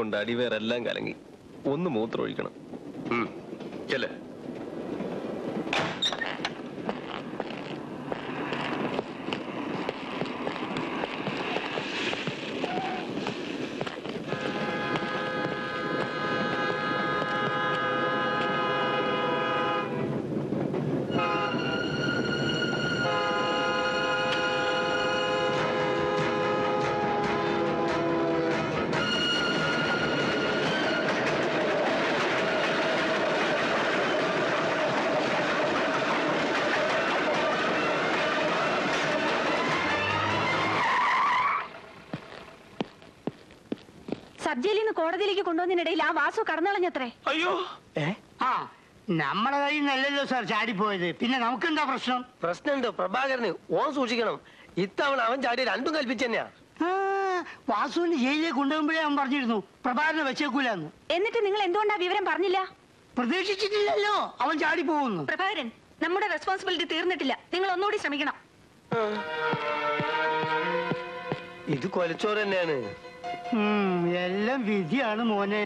കൊണ്ട് അടിവേറെല്ലാം കലങ്ങി ഒന്ന് മൂത്രം ഒഴിക്കണം ഉം. ചെല്ല് സബ് ജയിലിൽ നിന്ന് കോടതിയിലേക്ക് കൊണ്ടുവന്നതിനിടയിൽ ആ വാസു കടന്നളഞ്ഞത്രേ അയ്യോ ആ നമ്മളെ കയ്യിൽ നിന്നല്ലല്ലോ സാർ ചാടിപ്പോയത് പിന്നെ നമുക്കെന്താ പ്രശ്നം പ്രശ്നമുണ്ട് പ്രഭാകരന് ഓൻ സൂക്ഷിക്കണം ഇത്തവണ അവൻ ചാടി രണ്ടും കൽപ്പിച്ചു തന്നെയാ ആ, വാസുവിന് ജയിലിലേക്ക് കൊണ്ടുപോകുമ്പോഴേ അവൻ പറഞ്ഞിരുന്നു പ്രഭാകരനെ വെച്ചേക്കൂലെന്ന് എന്നിട്ട് നിങ്ങൾ എന്തുകൊണ്ടാ വിവരം പറഞ്ഞില്ല പ്രതീക്ഷിച്ചിട്ടില്ലല്ലോ അവൻ ചാടി പോകുന്നു പ്രഭാകരൻ നമ്മുടെ റെസ്പോൺസിബിലിറ്റി തീർന്നിട്ടില്ല നിങ്ങൾ ഒന്നുകൂടി ശ്രമിക്കണം ഇത് കൊലച്ചോറ് തന്നെയാണ് ഉം, എല്ലാം വിധിയാണ് മോനെ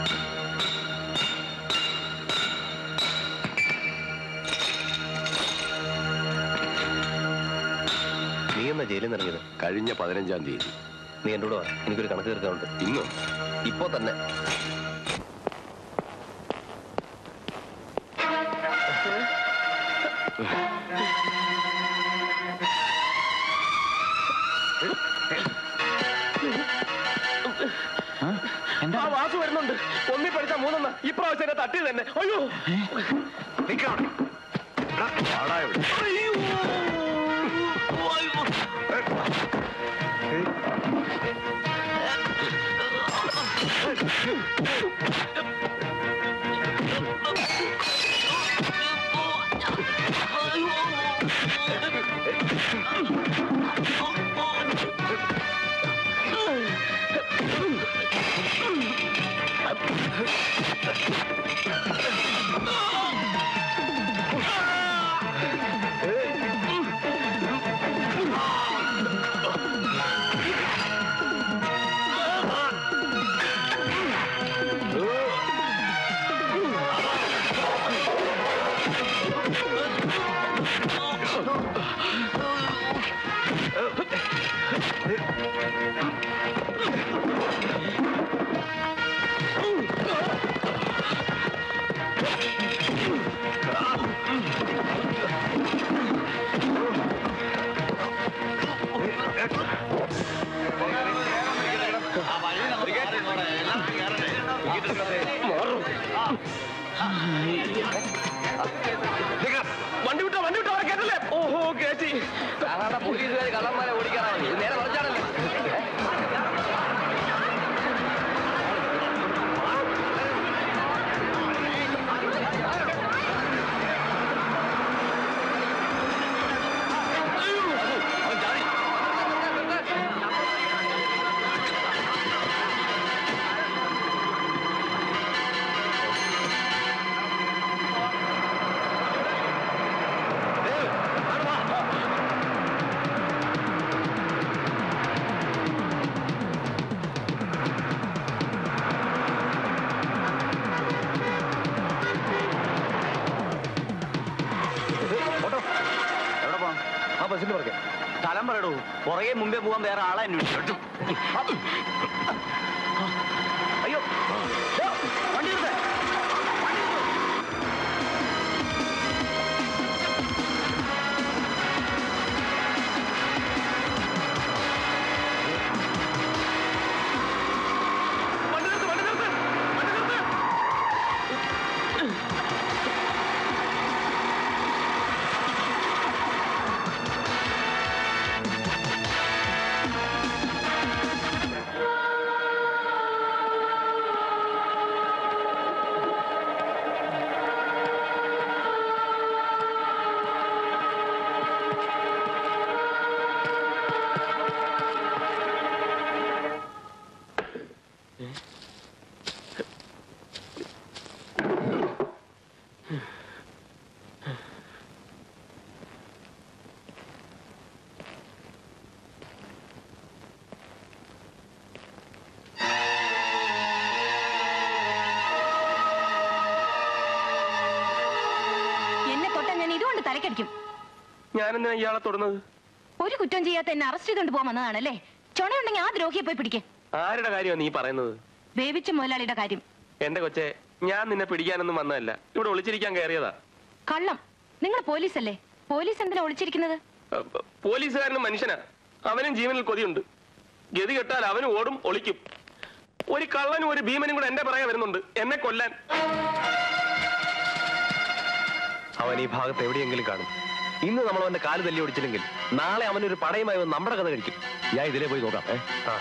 നീ എന്നാ ജയിലിൽ നിന്ന് ഇറങ്ങിയത് കഴിഞ്ഞ പതിനഞ്ചാം തീയതി നീ എൻ്റെ കൂടെ വാ എനിക്കൊരു കണക്ക് തീർക്കാനുണ്ട് ഇന്നും ഇപ്പോ തന്നെ ആ വാസു വരുന്നുണ്ട് ഒന്നി പഠിച്ച മൂന്നെണ്ണ ഇപ്രാവശ്യം എന്നെ തട്ടി തന്നെ അയ്യോ അയ്യോ. അയ്യോ. വണ്ടി വിട്ടോ വണ്ടി വിട്ടോ അവരെ കേട്ടല്ലേ ഓഹോ കേറ്റി സാധാരണ പോലീസുകാർ കള്ളന്മാരെ ഓടിക്കാറാണ് ഇത് നേരെ മറിച്ചാണല്ലോ എവിടെ പോവാം ആ ബസ്സിന്റെ പുറകെ സ്ഥലം പറയടൂ പുറകെ മുമ്പേ പോകാൻ വേറെ ആളെ അന്വേഷിച്ചു അയ്യോ ഓ, വണ്ടി എടുത്തേ വണ്ടി നിർത്ത് വണ്ടി നിർത്ത് വണ്ടി നിർത്ത് തലക്കടിക്കും ഞാനെന്തിനാ ഇയാളെ തൊടുന്നത് ഒരു കുറ്റം ചെയ്യാത്ത എന്നെ അറസ്റ്റ് ചെയ്തുകൊണ്ട് പോകാൻ വന്നതാണല്ലേ ചുണയുണ്ടെങ്കിൽ ആ ദ്രോഹിയെ പോയി പിടിക്കേ ആരുടെ കാര്യമാണ് നീ പറയുന്നത് വേവിച്ച മുതലാളിയുടെ കാര്യം എന്റെ കൊച്ചെ ഞാൻ നിന്നെ പിടിക്കാനൊന്നും വന്നതല്ല ഇവിടെ ഒളിച്ചിരിക്കാൻ കയറിയതാ കള്ളം നിങ്ങൾ പോലീസല്ലേ പോലീസ് എന്തിനാ ഒളിച്ചിരിക്കുന്നത് അഹ് പോലീസുകാരനും മനുഷ്യനാ അവനും ജീവനിൽ കൊതിയുണ്ട് ഗതി കെട്ടാൽ അവനും ഓടും ഒളിക്കും ഒരു കള്ളനും ഒരു ഭീമനും കൂടെ എന്റെ പറയാൻ വരുന്നുണ്ട് എന്നെ കൊല്ലാൻ അവൻ ഈ ഭാഗത്ത് എവിടെയെങ്കിലും കാണും ഇന്ന് നമ്മൾ അവന്റെ കാല് തല്ലി ഓടിച്ചില്ലെങ്കിൽ നാളെ അവനൊരു പടയുമായി വന്ന് നമ്മുടെ കഥ കഴിക്കും ഞാൻ ഇതിലേ പോയി നോക്കാം ഏ ആ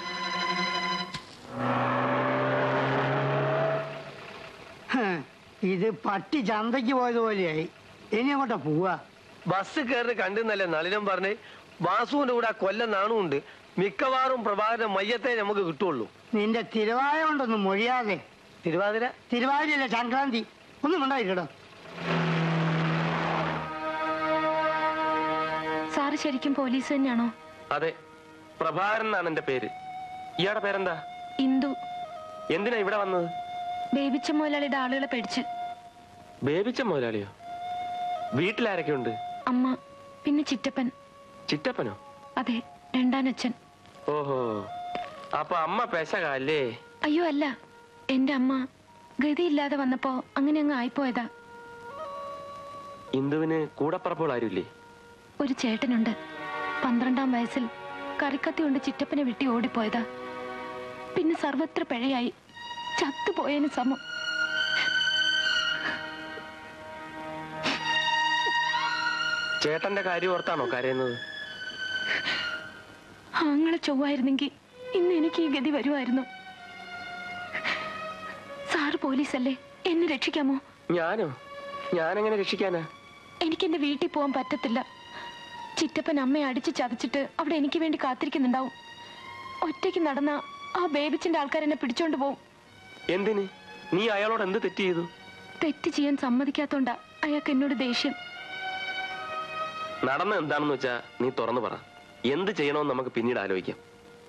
ഹ്, ഇത് പട്ടി ചന്തയ്ക്ക് പോയതുപോലെയായി ഇനി അങ്ങോട്ടാ പോവാ ബസ് കയറി കണ്ടെന്നല്ലേ നളിനം പറഞ്ഞ് വാസുവിന്റെ കൂടെ ആ കൊല്ലം നാണുണ്ട് മിക്കവാറും പ്രഭാകരന്റെ മയ്യത്തെ നമുക്ക് കിട്ടുള്ളൂ നിന്റെ തിരുവായ കൊണ്ടൊന്നും മൊഴിയാതെ തിരുവാതിര തിരുവാതിരല്ല സംക്രാന്തി ഒന്നും ഉണ്ടായിരിക്കടോ സാറ് ശരിക്കും പോലീസ് തന്നെയാണോ അതെ പ്രഭാകരൻ എന്നാണ് എന്റെ പേര് ഇയാളുടെ പേരെന്താ ഇന്ദു എന്തിനാ ഇവിടെ വന്നത് ബേബിച്ച മുതലാളിയുടെ ആളുകളെ പേടിച്ച് ബേബിച്ച മുതലാളിയോ വീട്ടിലാരൊക്കെ ഉണ്ട് അമ്മ പിന്നെ ചിറ്റപ്പൻ ചിറ്റപ്പനോ അതെ രണ്ടാനച്ഛൻ ഓഹോ അപ്പൊ അമ്മ പെശകല്ലേ അയ്യോ അല്ല എന്റെ അമ്മ ഗതിയില്ലാതെ വന്നപ്പോ അങ്ങനെ അങ്ങ് ആയിപ്പോയതാ ഇന്ദുവിന് കൂടപ്പറപ്പുകൾ ആരുമില്ലേ ഒരു ചേട്ടനുണ്ട് പന്ത്രണ്ടാം വയസ്സിൽ കറിക്കത്തി കൊണ്ട് ചിറ്റപ്പനെ വെട്ടി ഓടിപ്പോയതാ പിന്നെ സർവത്ര പിഴയായി ചത്തുപോയതിന് സമം ചേട്ടന്റെ കാര്യം ഓർത്താണോ കരയുന്നത് ആങ്ങളെ ചൊവ്വായിരുന്നെങ്കിൽ ഇന്ന് എനിക്ക് ഈ ഗതി വരുമായിരുന്നു സാറ് പോലീസല്ലേ എന്നെ രക്ഷിക്കാമോ ഞാനോ ഞാനെങ്ങനെ രക്ഷിക്കാനാ എനിക്ക് എന്റെ വീട്ടിൽ പോകാൻ പറ്റത്തില്ല ചിറ്റപ്പൻ അമ്മയെ അടിച്ച് ചതച്ചിട്ട് അവിടെ എനിക്ക് വേണ്ടി കാത്തിരിക്കുന്നുണ്ടാവും ഒറ്റയ്ക്ക് നടന്ന ആ ബേബിച്ചിന്റെ ആൾക്കാർ എന്നെ പിടിച്ചോണ്ട് പോവും എന്തിന് നീ അയാളോട് എന്ത് തെറ്റ് ചെയ്തു തെറ്റ് ചെയ്യാൻ സമ്മതിക്കാത്തോണ്ടാ അയാൾക്ക് എന്നോട് ദേഷ്യം നടന്ന എന്താണെന്ന് വെച്ചാ നീ തുറന്നു പറ എന്ത് ചെയ്യണമെന്ന് നമുക്ക് പിന്നീട് ആലോചിക്കാം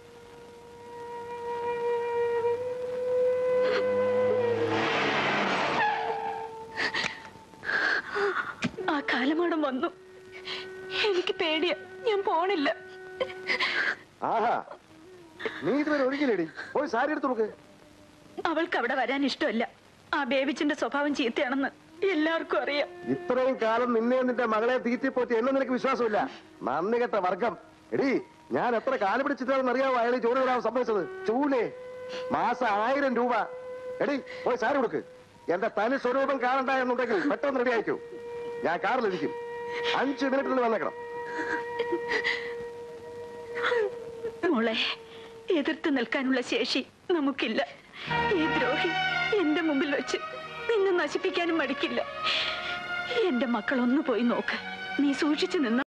ആ കാലമാടം വന്നു എനിക്ക് പേടിയ ഞാൻ പോണില്ല ആഹാ നീ ഇതുവരെ ഒരുങ്ങില്ലേടി പോയി സാരി എടുത്തു നോക്ക് അവൾക്ക് അവിടെ വരാൻ ഇഷ്ടമല്ല ആ ബേബിച്ചിന്റെ സ്വഭാവം ചീത്തയാണെന്ന് എല്ലാവർക്കും അറിയാം ഇത്രയും കാലം നിന്നെ നിന്റെ മകളെ തീറ്റിപ്പോറ്റി എന്നെ നിനക്ക് വിശ്വാസമില്ല നന്ദി കെട്ട വർഗം എടി ഞാൻ എത്ര കാല് പിടിച്ചിട്ടാണെന്ന് അറിയാവോ അയാൾ ഈ ജോലി വരാൻ സംഭവിച്ചത് ചൂലേ മാസം ആയിരം രൂപ എടി പോയി സാരി കൊടുക്ക് എന്റെ തനി സ്വരൂപം കാണണ്ട എന്നുണ്ടെങ്കിൽ പെട്ടെന്ന് റെഡി ആയിക്കൂ ഞാൻ കാറിലിരിക്കും അഞ്ച് മിനിറ്റിൽ വന്നേക്കണം മോളെ എതിർത്ത് നിൽക്കാനുള്ള ശേഷി നമുക്കില്ല ഈ ദ്രോഹി എന്റെ മുമ്പിൽ വെച്ച് നിന്നെ നശിപ്പിക്കാനും മടിക്കില്ല എന്റെ മക്കൾ ഒന്ന് പോയി നോക്ക് നീ സൂക്ഷിച്ചു നിന്ന